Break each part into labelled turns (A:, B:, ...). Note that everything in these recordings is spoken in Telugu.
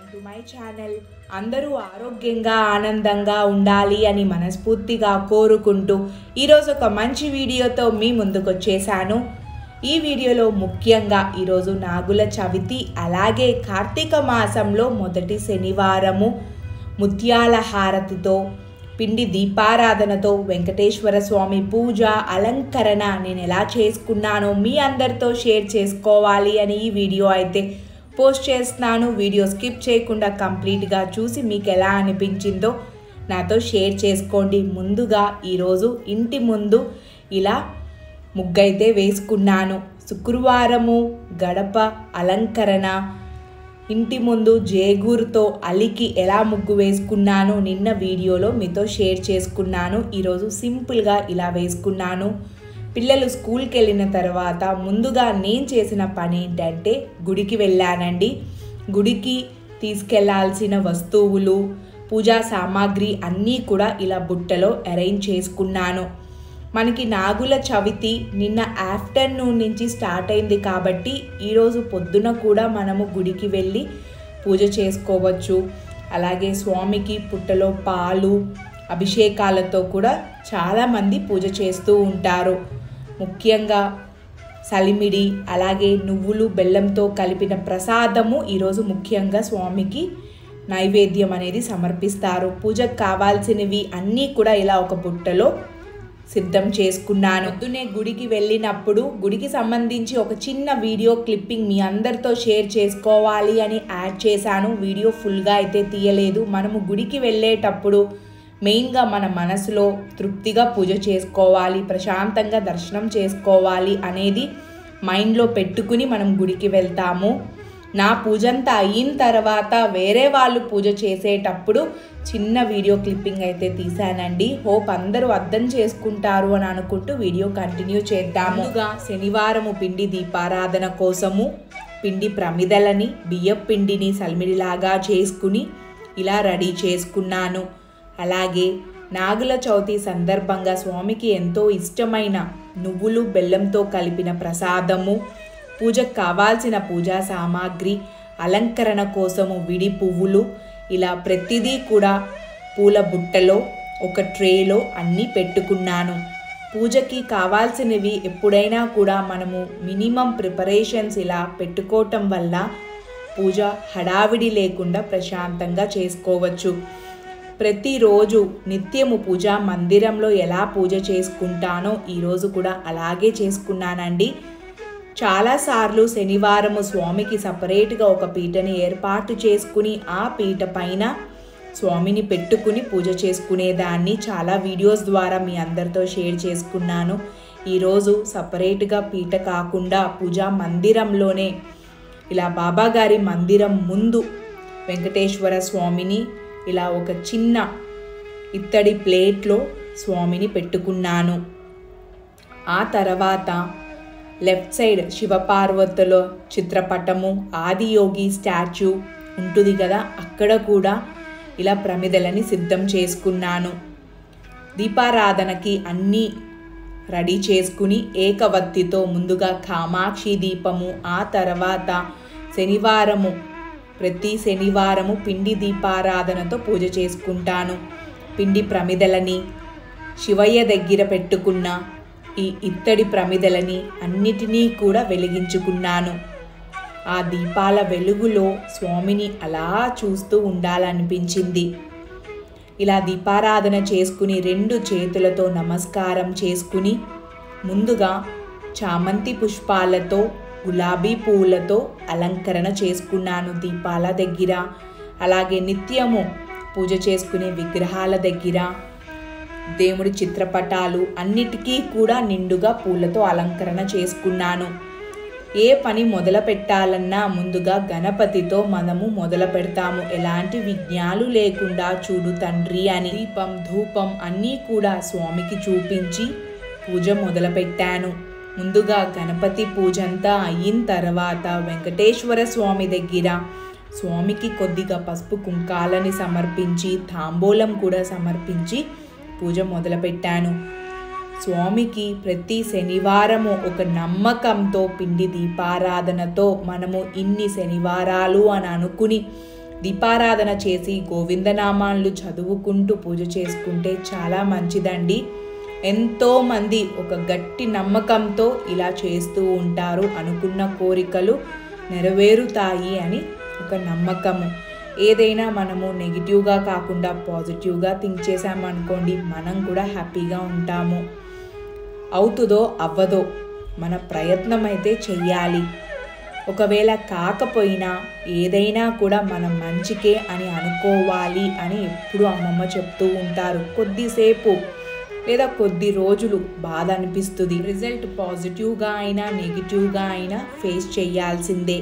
A: టు మై ఛానల్ అందరూ ఆరోగ్యంగా ఆనందంగా ఉండాలి అని మనస్ఫూర్తిగా కోరుకుంటూ ఈరోజు ఒక మంచి వీడియోతో మీ ముందుకు వచ్చేసాను ఈ వీడియోలో ముఖ్యంగా ఈరోజు నాగుల చవితి అలాగే కార్తీక మాసంలో మొదటి శనివారము ముత్యాల హారతితో పిండి దీపారాధనతో వెంకటేశ్వర స్వామి పూజ అలంకరణ నేను ఎలా చేసుకున్నానో మీ అందరితో షేర్ చేసుకోవాలి అని ఈ వీడియో అయితే పోస్ట్ చేస్తున్నాను వీడియో స్కిప్ చేయకుండా కంప్లీట్గా చూసి మీకు ఎలా అనిపించిందో నాతో షేర్ చేసుకోండి ముందుగా ఈరోజు ఇంటి ముందు ఇలా ముగ్గైతే వేసుకున్నాను శుక్రవారము గడప అలంకరణ ఇంటి ముందు జేగూరుతో అలికి ఎలా ముగ్గు వేసుకున్నాను నిన్న వీడియోలో మీతో షేర్ చేసుకున్నాను ఈరోజు సింపుల్గా ఇలా వేసుకున్నాను పిల్లలు స్కూల్కి వెళ్ళిన తర్వాత ముందుగా నేను చేసిన పని ఏంటంటే గుడికి వెళ్ళానండి గుడికి తీసుకెళ్లాల్సిన వస్తువులు పూజా సామాగ్రి అన్నీ కూడా ఇలా బుట్టలో అరేంజ్ చేసుకున్నాను మనకి నాగుల చవితి నిన్న ఆఫ్టర్నూన్ నుంచి స్టార్ట్ అయింది కాబట్టి ఈరోజు పొద్దున కూడా మనము గుడికి వెళ్ళి పూజ చేసుకోవచ్చు అలాగే స్వామికి పుట్టలో పాలు అభిషేకాలతో కూడా చాలామంది పూజ చేస్తూ ఉంటారు ముఖ్యంగా సలిమిడి అలాగే నువ్వులు బెల్లంతో కలిపిన ప్రసాదము ఈరోజు ముఖ్యంగా స్వామికి నైవేద్యం అనేది సమర్పిస్తారు పూజకు కావాల్సినవి అన్నీ కూడా ఇలా ఒక బుట్టలో సిద్ధం చేసుకున్నాను పొద్దునే గుడికి వెళ్ళినప్పుడు గుడికి సంబంధించి ఒక చిన్న వీడియో క్లిప్పింగ్ మీ అందరితో షేర్ చేసుకోవాలి అని యాడ్ చేశాను వీడియో ఫుల్గా అయితే తీయలేదు మనము గుడికి వెళ్ళేటప్పుడు మెయిన్గా మన మనసులో తృప్తిగా పూజ చేసుకోవాలి ప్రశాంతంగా దర్శనం చేసుకోవాలి అనేది మైండ్లో పెట్టుకుని మనం గుడికి వెళ్తాము నా పూజంతా అయిన తర్వాత వేరే వాళ్ళు పూజ చేసేటప్పుడు చిన్న వీడియో క్లిప్పింగ్ అయితే తీసానండి హోప్ అందరూ అర్థం చేసుకుంటారు అని అనుకుంటూ వీడియో కంటిన్యూ చేద్దాముగా శనివారము పిండి దీపారాధన కోసము పిండి ప్రమిదలని బియ్యం పిండిని సల్మిడిలాగా చేసుకుని ఇలా రెడీ చేసుకున్నాను అలాగే నాగుల చవితి సందర్భంగా స్వామికి ఎంతో ఇష్టమైన నువ్వులు బెల్లంతో కలిపిన ప్రసాదము పూజకు కావాల్సిన పూజా సామాగ్రి అలంకరణ కోసము విడి పువ్వులు ఇలా ప్రతిదీ కూడా పూల బుట్టలో ఒక ట్రేలో అన్నీ పెట్టుకున్నాను పూజకి కావాల్సినవి ఎప్పుడైనా కూడా మనము మినిమం ప్రిపరేషన్స్ ఇలా పెట్టుకోవటం వల్ల పూజ హడావిడి లేకుండా ప్రశాంతంగా చేసుకోవచ్చు ప్రతిరోజు నిత్యము పూజ మందిరంలో ఎలా పూజ చేసుకుంటానో ఈరోజు కూడా అలాగే చేసుకున్నానండి చాలాసార్లు శనివారము స్వామికి సపరేట్గా ఒక పీటని ఏర్పాటు చేసుకుని ఆ పీట పైన స్వామిని పెట్టుకుని పూజ చేసుకునేదాన్ని చాలా వీడియోస్ ద్వారా మీ అందరితో షేర్ చేసుకున్నాను ఈరోజు సపరేట్గా పీట కాకుండా పూజా మందిరంలోనే ఇలా బాబాగారి మందిరం ముందు వెంకటేశ్వర స్వామిని ఇలా ఒక చిన్న ఇత్తడి ప్లేట్లో స్వామిని పెట్టుకున్నాను ఆ తర్వాత లెఫ్ట్ సైడ్ శివపార్వతుల చిత్రపటము ఆదియోగి స్టాచ్యూ ఉంటుంది కదా అక్కడ కూడా ఇలా ప్రమిదలని సిద్ధం చేసుకున్నాను దీపారాధనకి అన్నీ రెడీ చేసుకుని ఏకవత్తితో ముందుగా కామాక్షి దీపము ఆ తర్వాత శనివారము ప్రతి శనివారము పిండి దీపారాధనతో పూజ చేసుకుంటాను పిండి ప్రమిదలని శివయ్య దగ్గర పెట్టుకున్న ఈ ఇత్తడి ప్రమిదలని అన్నిటినీ కూడా వెలిగించుకున్నాను ఆ దీపాల వెలుగులో స్వామిని అలా చూస్తూ ఉండాలనిపించింది ఇలా దీపారాధన చేసుకుని రెండు చేతులతో నమస్కారం చేసుకుని ముందుగా చామంతి పుష్పాలతో గులాబీ పువ్వులతో అలంకరణ చేసుకున్నాను దీపాల దగ్గర అలాగే నిత్యము పూజ చేసుకునే విగ్రహాల దగ్గర దేవుడి చిత్రపటాలు అన్నిటికీ కూడా నిండుగా పూలతో అలంకరణ చేసుకున్నాను ఏ పని మొదలు పెట్టాలన్నా ముందుగా గణపతితో మనము మొదలు పెడతాము ఎలాంటి విఘ్నాలు లేకుండా చూడు తండ్రి అని దీపం ధూపం అన్నీ కూడా స్వామికి చూపించి పూజ మొదలుపెట్టాను ముందుగా గణపతి పూజ అంతా అయిన తర్వాత వెంకటేశ్వర స్వామి దగ్గర స్వామికి కొద్దిగా పసుపు కుంకాలని సమర్పించి తాంబూలం కూడా సమర్పించి పూజ మొదలుపెట్టాను స్వామికి ప్రతి శనివారము ఒక నమ్మకంతో పిండి దీపారాధనతో మనము ఇన్ని శనివారాలు అని అనుకుని దీపారాధన చేసి గోవిందనామాలు చదువుకుంటూ పూజ చేసుకుంటే చాలా మంచిదండి ఎంతోమంది ఒక గట్టి నమ్మకంతో ఇలా చేస్తూ ఉంటారు అనుకున్న కోరికలు నెరవేరుతాయి అని ఒక నమ్మకము ఏదైనా మనము నెగిటివ్గా కాకుండా పాజిటివ్గా థింక్ చేసామనుకోండి మనం కూడా హ్యాపీగా ఉంటాము అవుతుందో అవ్వదో మన ప్రయత్నం అయితే చెయ్యాలి ఒకవేళ కాకపోయినా ఏదైనా కూడా మన మంచికే అని అనుకోవాలి అని ఎప్పుడు అమ్మమ్మ చెప్తూ ఉంటారు కొద్దిసేపు లేదా కొద్ది రోజులు బాధ అనిపిస్తుంది రిజల్ట్ పాజిటివ్గా అయినా నెగిటివ్గా అయినా ఫేస్ చేయాల్సిందే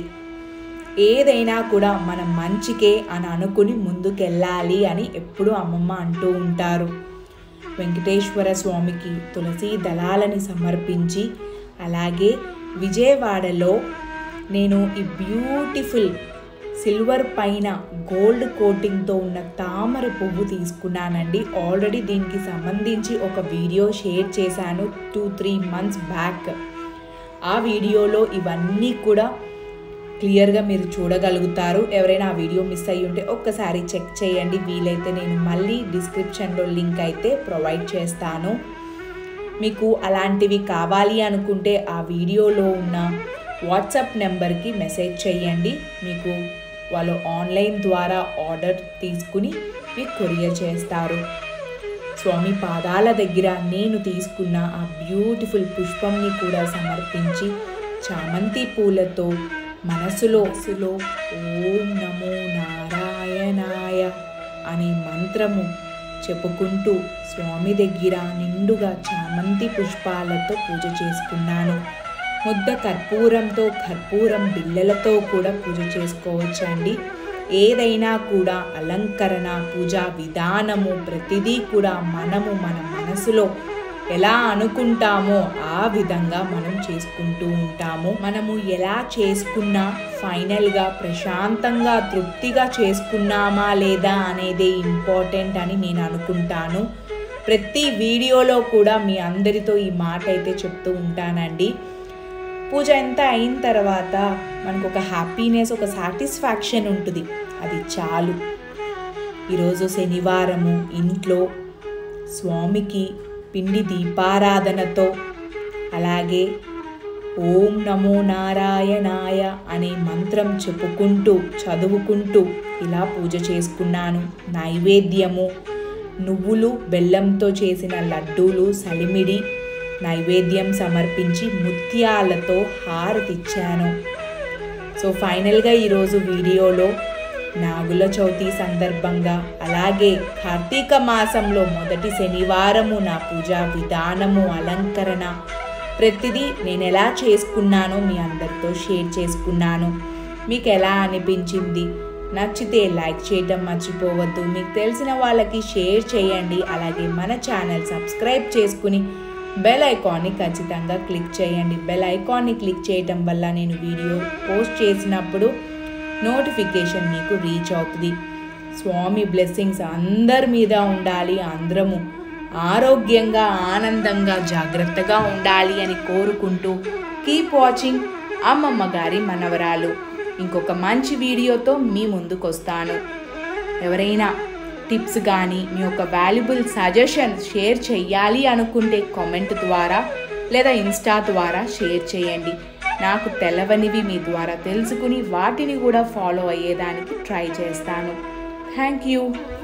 A: ఏదైనా కూడా మన మంచికే అని అనుకుని ముందుకెళ్ళాలి అని ఎప్పుడు అమ్మమ్మ అంటూ ఉంటారు వెంకటేశ్వర స్వామికి తులసి దళాలని సమర్పించి అలాగే విజయవాడలో నేను ఈ బ్యూటిఫుల్ సిల్వర్ పైన గోల్డ్ కోటింగ్తో ఉన్న తామర పువ్వు తీసుకున్నానండి ఆల్రెడీ దీనికి సంబంధించి ఒక వీడియో షేర్ చేశాను టూ త్రీ మంత్స్ బ్యాక్ ఆ వీడియోలో ఇవన్నీ కూడా క్లియర్గా మీరు చూడగలుగుతారు ఎవరైనా ఆ వీడియో మిస్ అయ్యి ఉంటే ఒక్కసారి చెక్ చేయండి వీలైతే నేను మళ్ళీ డిస్క్రిప్షన్లో లింక్ అయితే ప్రొవైడ్ చేస్తాను మీకు అలాంటివి కావాలి అనుకుంటే ఆ వీడియోలో ఉన్న వాట్సాప్ నెంబర్కి మెసేజ్ చేయండి మీకు వాళ్ళు ఆన్లైన్ ద్వారా ఆర్డర్ తీసుకుని మీకు కొరియర్ చేస్తారు స్వామి పాదాల దగ్గర నేను తీసుకున్న ఆ బ్యూటిఫుల్ పుష్పంని కూడా సమర్పించి చామంతి పూలతో మనసులో మనసులో ఓం నమో నారాయణాయ అనే మంత్రము చెప్పుకుంటూ స్వామి దగ్గర నిండుగా చామంతి పుష్పాలతో పూజ చేసుకున్నాను ముద్ద కర్పూరంతో కర్పూరం బిళ్ళలతో కూడా పూజ చేసుకోవచ్చండి ఏదైనా కూడా అలంకరణ పూజా విధానము ప్రతిదీ కూడా మనము మన మనసులో ఎలా అనుకుంటామో ఆ విధంగా మనం చేసుకుంటూ ఉంటాము మనము ఎలా చేసుకున్నా ఫైనల్గా ప్రశాంతంగా తృప్తిగా చేసుకున్నామా లేదా అనేదే ఇంపార్టెంట్ అని నేను అనుకుంటాను ప్రతి వీడియోలో కూడా మీ అందరితో ఈ మాట అయితే చెప్తూ ఉంటానండి పూజ ఎంత అయిన తర్వాత మనకు ఒక హ్యాపీనెస్ ఒక సాటిస్ఫాక్షన్ ఉంటుంది అది చాలు ఈరోజు శనివారము ఇంట్లో స్వామికి పిండి దీపారాధనతో అలాగే ఓం నమో నారాయణాయ అనే మంత్రం చెప్పుకుంటూ చదువుకుంటూ ఇలా పూజ చేసుకున్నాను నైవేద్యము నువ్వులు బెల్లంతో చేసిన లడ్డూలు సలిమిడి నైవేద్యం సమర్పించి ముత్యాలతో హారతిచ్చాను సో ఫైనల్గా ఈరోజు వీడియోలో నాగుల చవితి సందర్భంగా అలాగే కార్తీక మాసంలో మొదటి శనివారము నా పూజా విధానము అలంకరణ ప్రతిదీ నేను ఎలా చేసుకున్నానో మీ అందరితో షేర్ చేసుకున్నాను మీకు ఎలా అనిపించింది నచ్చితే లైక్ చేయడం మర్చిపోవద్దు మీకు తెలిసిన వాళ్ళకి షేర్ చేయండి అలాగే మన ఛానల్ సబ్స్క్రైబ్ చేసుకుని బెల్ ఐకాన్ని ఖచ్చితంగా క్లిక్ చేయండి బెల్ ఐకాన్ని క్లిక్ చేయటం వల్ల నేను వీడియో పోస్ట్ చేసినప్పుడు నోటిఫికేషన్ మీకు రీచ్ అవుతుంది స్వామి బ్లెస్సింగ్స్ అందరి మీద ఉండాలి అందరము ఆరోగ్యంగా ఆనందంగా జాగ్రత్తగా ఉండాలి అని కోరుకుంటూ కీప్ వాచింగ్ అమ్మమ్మ గారి మనవరాలు ఇంకొక మంచి వీడియోతో మీ ముందుకు వస్తాను ఎవరైనా టిప్స్ కానీ మీ యొక్క వాల్యుబుల్ సజెషన్ షేర్ చేయాలి అనుకుంటే కామెంట్ ద్వారా లేదా ఇన్స్టా ద్వారా షేర్ చేయండి నాకు తెలవనివి మీ ద్వారా తెలుసుకుని వాటిని కూడా ఫాలో అయ్యేదానికి ట్రై చేస్తాను థ్యాంక్ యూ